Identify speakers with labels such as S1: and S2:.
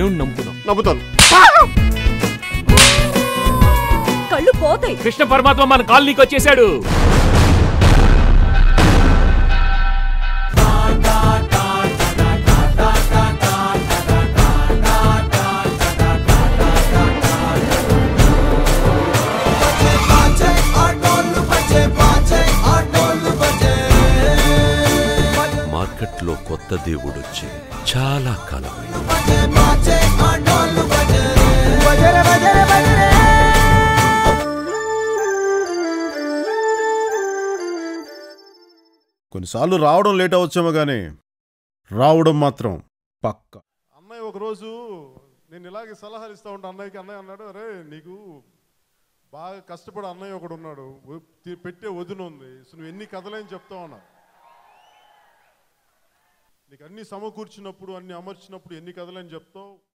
S1: దేవుణ్ణి నమ్ముతున్నాం
S2: నమ్ముతాను
S3: కళ్ళు పోతాయి
S1: కృష్ణ పరమాత్మ మన కాలనీకి వచ్చేసాడు
S4: మార్కెట్లో కొత్త దేవుడొచ్చి చాలా కాలమైంది
S2: కొన్నిసార్లు రావడం లేట్ అవచ్చేమో కానీ రావడం మాత్రం పక్క
S5: అన్నయ్య ఒకరోజు నేను ఇలాగే సలహాలు ఇస్తా ఉంటా అన్నయ్యకి అన్నయ్య అన్నాడు అరే నీకు బాగా కష్టపడి అన్నయ్య ఒకడు ఉన్నాడు వ- తి- పెట్టే వదిన ఉంది సో నువ్వు ఎన్ని కథలేని చెప్తావు అన్నా నీకు అన్ని సమకూర్చినప్పుడు అన్ని అమర్చినప్పుడు ఎన్ని కథలని చెప్తావు